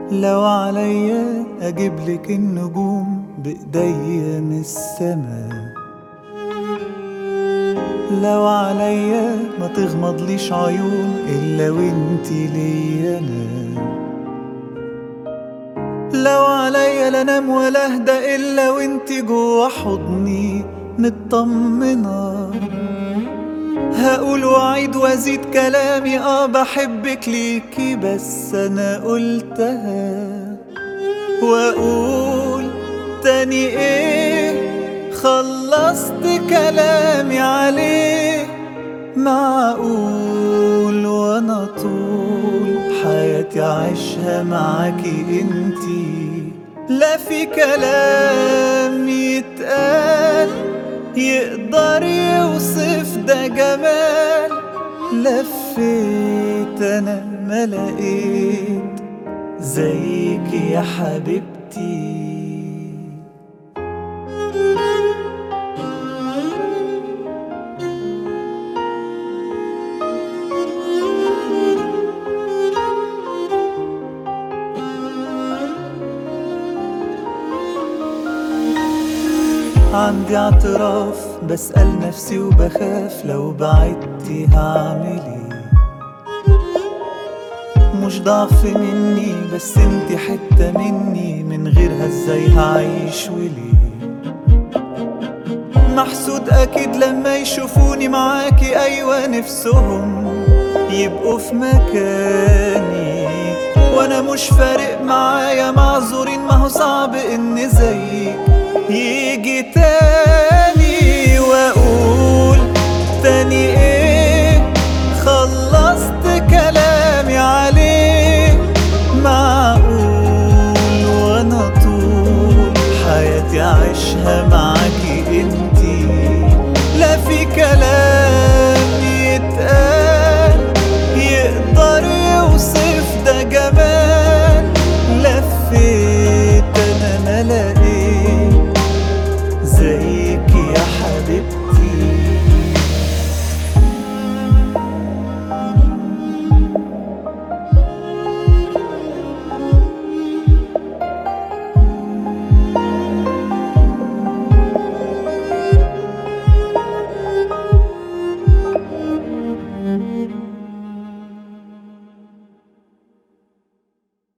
لو عليا اجيب لك النجوم بايديا من السما لو عليا ما تغمضليش عيون الا وانتي ليا انا لو عليا لا انام ولا اهدى الا وانتي جوا حضني مطمنه هقول واعيد وازيد كلامي اه بحبك ليكي بس انا قلتها واقول تاني ايه خلصت كلامي عليه معقول وانا طول حياتي عايشها معاكي انتي لا في كلام يتقال يقدر يوصف ده جمال لفيت انا ما لقيت زيك يا حبيبتي عندي اعتراف بسأل نفسي وبخاف لو بعدتي هعمل ايه مش ضعف مني بس انتي حتة مني من غيرها ازاي هعيش وليه محسود اكيد لما يشوفوني معاكي ايوه نفسهم يبقوا في مكاني وانا مش فارق معايا معذورين ما هو صعب ان زيك يجي تاني واقول تاني ايه